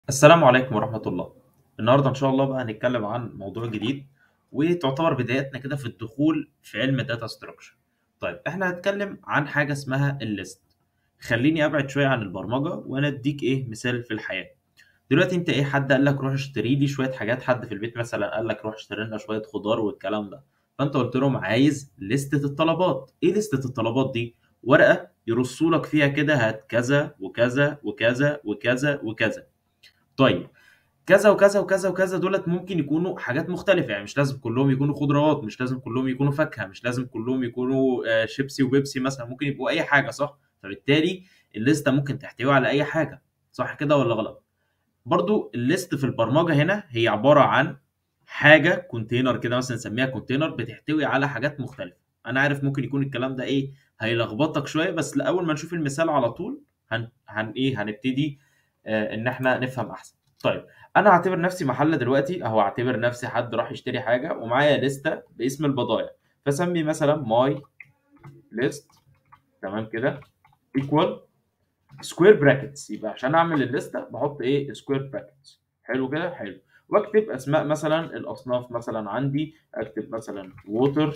السلام عليكم ورحمة الله. النهارده إن شاء الله بقى هنتكلم عن موضوع جديد، وتعتبر بدايتنا كده في الدخول في علم الdata structure. طيب إحنا هنتكلم عن حاجة اسمها الlist. خلّيني أبعد شوية عن البرمجة وأنا أدّيك إيه مثال في الحياة. دلوقتي أنت إيه حد قال لك روح اشتري لي شوية حاجات، حد في البيت مثلًا قال لك روح اشتري لنا شوية خضار والكلام ده، فأنت قُلت لهم عايز ليستة الطلبات. إيه ليستة الطلبات دي؟ ورقة يرصوا لك فيها كده هات كذا، وكذا، وكذا، وكذا، وكذا. طيب كذا، وكذا، وكذا، وكذا دُولة ممكن يكونوا حاجات مختلفة، يعني مش لازم كلّهم يكونوا خضروات، مش لازم كلّهم يكونوا فاكهة، مش لازم كلّهم يكونوا آآ شيبسي وبيبسي مثلًا، ممكن يبقوا أي حاجة صح؟ فبالتالي الليستة ممكن تحتوي على أي حاجة، صح كده والّا غلط؟ برضه الlist في البرمجة هنا هي عبارة عن حاجة container كده مثلًا نسميها container بتحتوي على حاجات مختلفة. أنا عارف ممكن يكون الكلام ده إيه، هيلخبطك شوية، بس ل أول ما نشوف المثال على طول هن هن إيه، هنبتدي آآ إن إحنا نفهم أحسن. طيب أنا هاعتبر نفسي محل دلوقتي أهو هاعتبر نفسي حد راح يشتري حاجة ومعايا ليستة باسم البضايع، فاسمي مثلًا my list تمام كده equal square brackets يبقى عشان أعمل الليستة باحط إيه square brackets حلو كده؟ حلو. واكتب أسماء مثلًا الأصناف مثلًا عندي، أكتب مثلًا water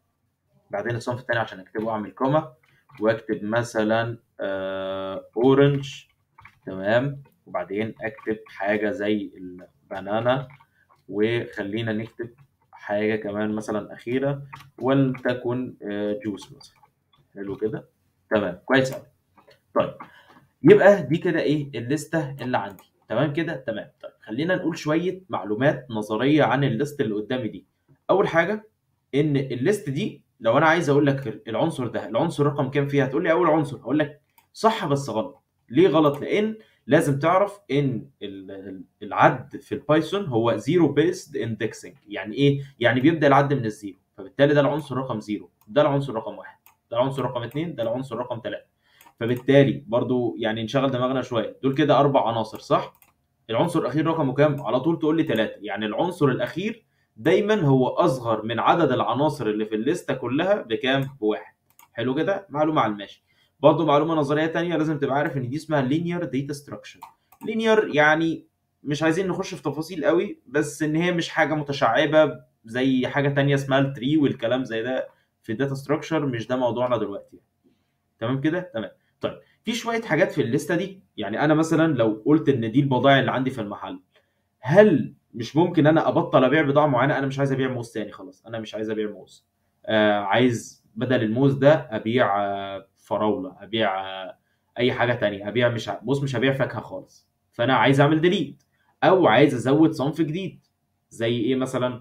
بعدين الصنف التاني عشان أكتبه أعمل كوما، واكتب مثلًا آآ orange تمام، وبعدين أكتب حاجة زي البانانا، وخلّينا نكتب حاجة كمان مثلًا أخيرة ولتكن آآ juice مثلًا. حلو كده؟ تمام، كويس أوي. طيب يبقى دي كده إيه، الليستة اللي عندي، تمام كده؟ تمام. طيب خلّينا نقول شوية معلومات نظرية عن الlist اللي قدّامي دي. أول حاجة إن الlist دي لو أنا عايز أقول لك العنصر ده العنصر رقم كام فيها، هتقول لي أول عنصر، هاقول لك صح بس غلط. ليه غلط؟ لإن لازم تعرف إن ال ال العد في البايثون هو zero based indexing يعني إيه؟ يعني بيبدأ العد من الزيرو، فبالتالي ده العنصر رقم 0 ده العنصر رقم 1 ده العنصر رقم 2 ده العنصر رقم 3 فبالتالي برضه يعني نشغّل دماغنا شوية، دول كده 4 عناصر صح؟ العنصر الأخير رقمه كام؟ على طول تقول لي 3 يعني العنصر الأخير دايمًا هو أصغر من عدد العناصر اللي في الليستة كلّها بكام؟ ب1 حلو كده؟ معلومة على الماشي. برضه معلومة نظرية تانية لازم تبقى عارف إن دي اسمها linear data structure. linear يعني مش عايزين نخش في تفاصيل أوي، بس إن هي مش حاجة متشعّبة زي حاجة تانية اسمها الtree والكلام زي ده في الdata structure مش ده موضوعنا دلوقتي. تمام كده؟ تمام. طيب في شوية حاجات في الليستة دي، يعني أنا مثلًا لو قُلت إن دي البضايع اللي عندي في المحل، هل مش ممكن أنا أبطّل أبيع بضاعة معيّنة؟ أنا مش عايز أبيع موز تاني خلاص، أنا مش عايز أبيع موز. آآ عايز بدل الموز ده أبيع فراولة، أبيع أي حاجة تانية، أبيع مش ع بُص مش هابيع فاكهة خالص، فأنا عايز أعمل delete أو عايز أزوّد صنف جديد، زي إيه مثلًا؟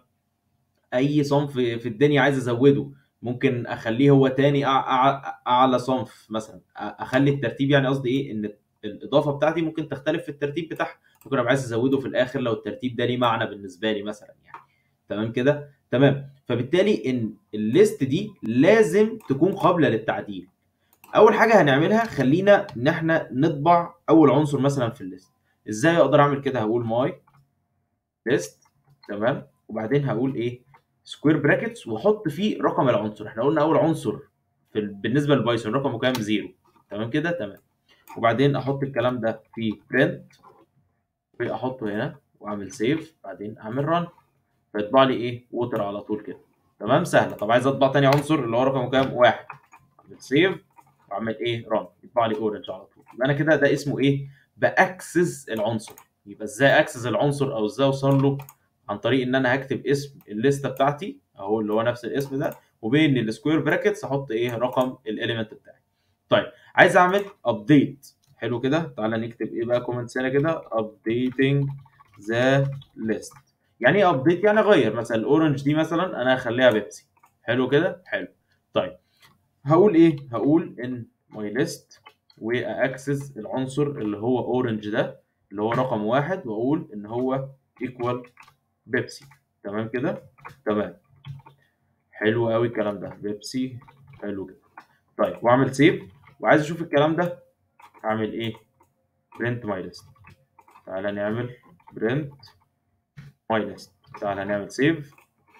أي صنف في الدنيا عايز أزوّده، ممكن أخلّيه هو تاني أع أع أعلى صنف مثلًا، أ أخلّي الترتيب يعني قصدي إيه، إن الإضافة بتاعتي ممكن تختلف في الترتيب بتاعها، ممكن أبقى عايز أزوّده في الآخر لو الترتيب ده ليه معنى بالنسبة لي مثلًا يعني، تمام كده؟ تمام. فبالتالي إن الlist دي لازم تكون قابلة للتعديل. أول حاجة هنعملها خلّينا إن إحنا نطبع أول عنصر مثلًا في الlist. إزاي أقدر أعمل كده؟ هاقول my list تمام، وبعدين هاقول إيه square brackets وأحط فيه رقم العنصر، إحنا قُلنا أول عنصر في ال بالنسبة للبايثون رقمه كام؟ 0 تمام كده؟ تمام. وبعدين أحط الكلام ده في print وأحطه هنا وأعمل save بعدين أعمل run فيطبع لي إيه water على طول كده، تمام سهلة. طب عايز أطبع تاني عنصر اللي هو رقمه كام؟ 1 أعمل save وأعمل إيه run يطبع لي orange على طول. يبقى أنا كده ده اسمه إيه، باaccess العنصر. يبقى إزاي أaccess العنصر أو إزاي أوصل له؟ عن طريق إن أنا هاكتب اسم الليستة بتاعتي أهو اللي هو نفس الاسم ده، وبين الsquare brackets أحط إيه رقم الelement بتاعي. طيب عايز أعمل update حلو كده؟ تعالَ نكتب إيه بقى comments هنا كده updating the list يعني إيه update؟ يعني أغيّر مثلًا الorange دي مثلًا أنا هاخلّيها بيبسي حلو كده؟ حلو. طيب هاقول إيه، هاقول إن my list وأaccess العنصر اللي هو orange ده اللي هو رقم 1 وأقول إن هو equal بيبسي تمام كده؟ تمام. حلو أوي الكلام ده، بيبسي حلو كده. طيب وأعمل save وعايز أشوف الكلام ده هاعمل إيه print my list تعالَ نعمل print my list تعالَ نعمل save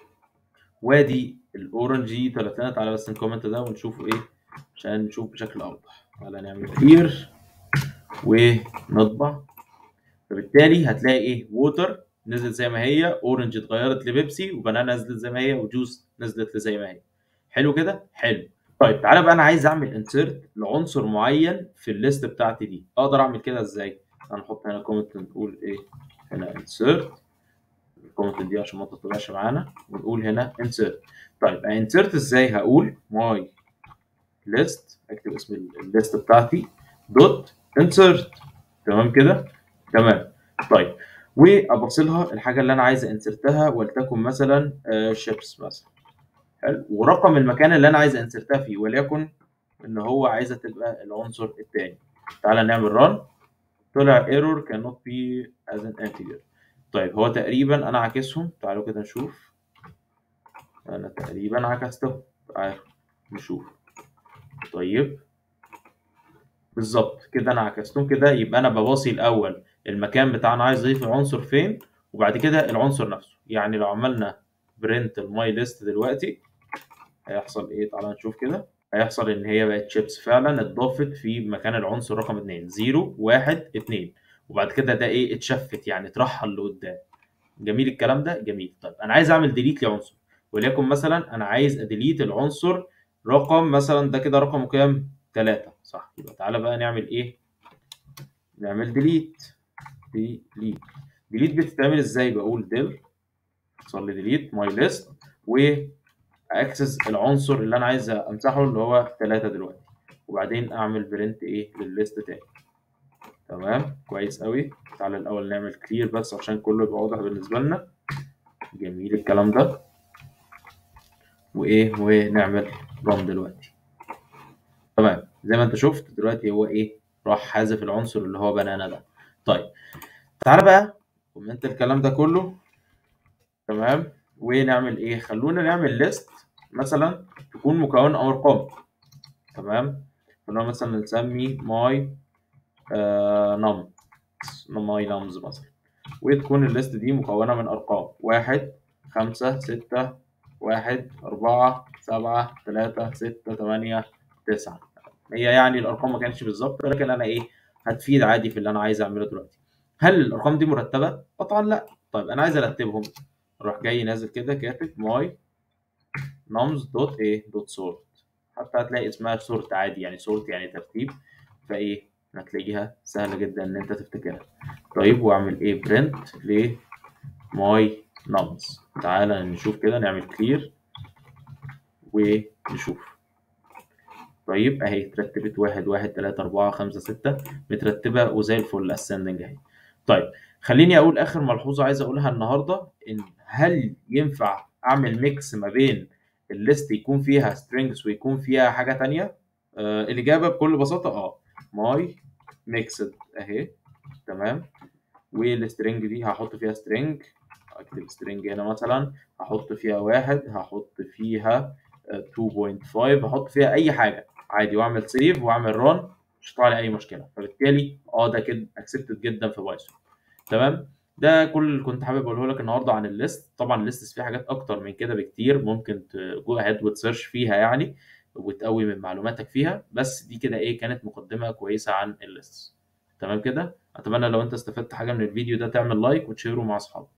وآدي الorange دي طلعت لنا، تعالَ بس نcomment ده ونشوفه إيه عشان نشوف بشكل أوضح. تعالَ نعمل clear ونطبع فبالتالي هتلاقي ايه ووتر نزلت زي ما هي اورنج اتغيرت لبيبسي وبنانا نزلت زي ما هي وجوس نزلت زي ما هي حلو كده حلو طيب تعالى بقى انا عايز اعمل انسيرت لعنصر معين في الليست بتاعتي دي اقدر اعمل كده ازاي هنحط هنا كومنت نقول ايه هنا انسيرت الكومنت دي عشان ما تطلعش معانا ونقول هنا انسيرت طيب انسيرت ازاي هقول ماي ليست اكتب اسم الليست بتاعتي دوت انسيرت تمام كده تمام طيب وابص لها الحاجه اللي انا عايز انسرتها ولتكن مثلا شيبس مثلا حلو ورقم المكان اللي انا عايز انسرتها فيه وليكن ان هو عايزه تبقى العنصر الثاني تعالى نعمل ران طلع ايرور cannot be as an integer طيب هو تقريبا انا عاكسهم تعالوا كده نشوف انا تقريبا عكستهم تعالوا نشوف طيب بالظبط كده انا عكستهم كده يبقى انا بباصي الاول المكان بتاعنا عايز اضيف العنصر فين وبعد كده العنصر نفسه يعني لو عملنا برنت الماي ليست دلوقتي هيحصل ايه تعالى نشوف كده هيحصل ان هي بقت شيبس فعلا اتضافت في مكان العنصر رقم 2 0 1 2 وبعد كده ده ايه اتشفت يعني اترحل لقدام جميل الكلام ده جميل طيب انا عايز اعمل ديليت لعنصر وليكن مثلا انا عايز اديليت العنصر رقم مثلا ده كده رقمه كام 3 صح يبقى تعالى بقى نعمل ايه نعمل ديليت ديليت ديليت بتتعمل ازاي بقول ديل يحصل لي ديليت ماي ليست واكسس العنصر اللي انا عايز امسحه اللي هو 3 دلوقتي وبعدين اعمل برنت ايه للليست تاني تمام كويس قوي تعالى الاول نعمل كلير بس عشان كله يبقى واضح بالنسبه لنا جميل الكلام ده وايه ونعمل ران دلوقتي تمام زي ما انت شفت دلوقتي هو ايه راح حذف العنصر اللي هو بنانا ده طيب تعالى بقى كومنت الكلام ده كله تمام ونعمل ايه خلونا نعمل ليست مثلا تكون مكونه او ارقام تمام خلونا مثلا نسمي ماي نم ماي نمز مثلا وتكون الليست دي مكونه من ارقام واحد خمسة ستة واحد أربعة سبعة تلاتة ستة تمانية تسعة هي يعني الأرقام ما كانتش بالظبط ولكن أنا إيه هتفيد عادي في اللي أنا عايز أعمله دلوقتي هل الأرقام دي مرتبة؟ طبعا لأ طيب أنا عايز أرتبهم أروح جاي نازل كده كاتب ماي نمز دوت إيه دوت سورت حتى هتلاقي اسمها سورت عادي يعني سورت يعني ترتيب فإيه هتلاقيها سهلة جدا إن أنت تفتكرها طيب وأعمل إيه برنت ل ماي نمز تعالى نشوف كده نعمل كلير ونشوف طيب اهي اترتبت واحد واحد تلاتة أربعة خمسة ستة مترتبة وزي الفل اسندنج اهي طيب خليني أقول آخر ملحوظة عايز أقولها النهاردة إن هل ينفع أعمل ميكس ما بين الليست يكون فيها strings ويكون فيها حاجة تانية؟ آه الإجابة بكل بساطة أه ماي ميكسد أهي تمام والسترنج دي هحط فيها string اكتب سترينج هنا مثلا هحط فيها واحد هحط فيها 2.5 هحط فيها اي حاجه عادي واعمل سيف واعمل ران مش هيطلع لي اي مشكله فبالتالي اه ده كده اكسبتد جدا في بايثون تمام ده كل اللي كنت حابب اقوله لك النهارده عن الليست طبعا الليست فيه حاجات اكتر من كده بكتير ممكن تجو اهيد وتسيرش فيها يعني وتقوي من معلوماتك فيها بس دي كده ايه كانت مقدمه كويسه عن الليست تمام كده اتمنى لو انت استفدت حاجه من الفيديو ده تعمل لايك وتشيره مع اصحابك